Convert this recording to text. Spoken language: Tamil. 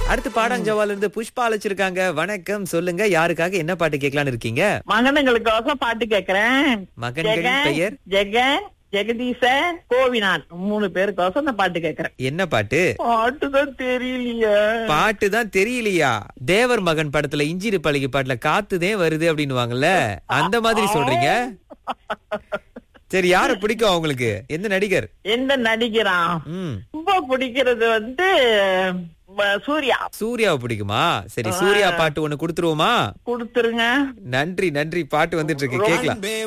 அடுத்து பாடாஞ்சவால இருந்து புஷ்பா அழைச்சிருக்காங்க வணக்கம் சொல்லுங்க யாருக்காக என்ன பாட்டு கேட்கலான்னு இருக்கீங்க மகனுங்களுக்கோசம் பாட்டு கேக்குறேன் மகன்களின் ஜெகன், பெயர் ஜெகன் ஜெகதீச கோவிநாத் மூணு பேருக்கோசம் இந்த பாட்டு கேக்குறேன் என்ன பாட்டு பாட்டுதான் தெரியலையே பாட்டு தான் தெரியலையா தேவர் மகன் படத்துல இஞ்சிரு பழகி பாட்டுல காத்துதே வருது அப்படின்னுவாங்கல்ல அந்த மாதிரி சொல்றீங்க சரி யார பிடிக்கும் உங்களுக்கு எந்த நடிகர் எந்த நடிக்கிறான் ம் ரொம்ப பிடிக்கிறது வந்து ம, சூர்யா சூர்யாவை பிடிக்குமா சரி சூர்யா பாட்டு ஒண்ணு கொடுத்துருவோமா கொடுத்துருங்க நன்றி நன்றி பாட்டு வந்துட்டு இருக்கு கேக்கலாம்